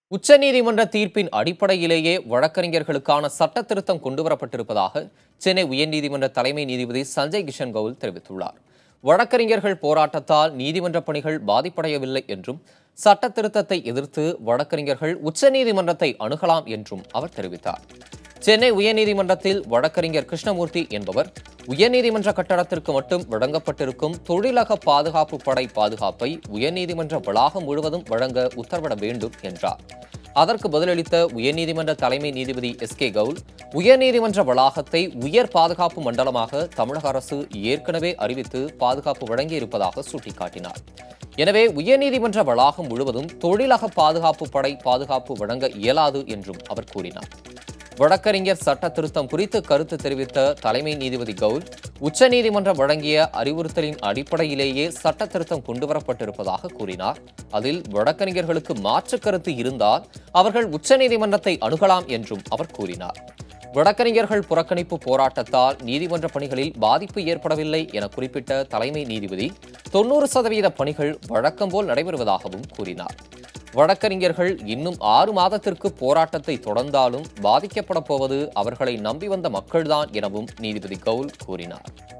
உச்சநீதிமன்ற தீர்ப்பின் அடிப்படையிலேயே வழக்கறிஞர்களுக்கான சட்ட திருத்தம் கொண்டுவரப்பட்டிருப்பதாக சென்னை உயர்நீதிமன்ற தலைமை நீதிபதி சஞ்சய் கிஷன் கவுல் தெரிவித்துள்ளார் வழக்கறிஞர்கள் போராட்டத்தால் நீதிமன்ற பணிகள் பாதிப்படையவில்லை என்றும் சட்ட திருத்தத்தை எதிர்த்து வழக்கறிஞர்கள் உச்சநீதிமன்றத்தை அணுகலாம் என்றும் அவர் தெரிவித்தார் சென்னை உயர்நீதிமன்றத்தில் வழக்கறிஞர் கிருஷ்ணமூர்த்தி என்பவர் உயர்நீதிமன்ற கட்டடத்திற்கு மட்டும் வழங்கப்பட்டிருக்கும் தொழிலக பாதுகாப்பு படை பாதுகாப்பை உயர்நீதிமன்ற வளாகம் முழுவதும் வழங்க உத்தரவிட வேண்டும் என்றார் அதற்கு பதிலளித்த உயர்நீதிமன்ற தலைமை நீதிபதி எஸ் கே கவுல் உயர்நீதிமன்ற வளாகத்தை உயர் பாதுகாப்பு மண்டலமாக தமிழக அரசு ஏற்கனவே அறிவித்து பாதுகாப்பு வழங்கியிருப்பதாக சுட்டிக்காட்டினார் எனவே உயர்நீதிமன்ற வளாகம் முழுவதும் தொழிலக பாதுகாப்பு படை பாதுகாப்பு வழங்க இயலாது என்றும் அவர் கூறினார் வழக்கறிஞர் சட்ட திருத்தம் குறித்து கருத்து தெரிவித்த தலைமை நீதிபதி கவுல் உச்சநீதிமன்றம் வழங்கிய அறிவுறுத்தலின் அடிப்படையிலேயே சட்ட திருத்தம் கொண்டுவரப்பட்டிருப்பதாக கூறினார் அதில் வழக்கறிஞர்களுக்கு மாற்று கருத்து இருந்தால் அவர்கள் உச்சநீதிமன்றத்தை அணுகலாம் என்றும் அவர் கூறினார் வழக்கறிஞர்கள் புறக்கணிப்பு போராட்டத்தால் நீதிமன்ற பணிகளில் பாதிப்பு ஏற்படவில்லை என குறிப்பிட்ட தலைமை நீதிபதி தொன்னூறு சதவீத பணிகள் வழக்கம் போல் நடைபெறுவதாகவும் கூறினார் வழக்கறிஞர்கள் இன்னும் ஆறு மாதத்திற்கு போராட்டத்தை தொடர்ந்தாலும் பாதிக்கப்பட போவது அவர்களை நம்பி வந்த மக்கள்தான் எனவும் நீதிபதி கவுல் கூறினார்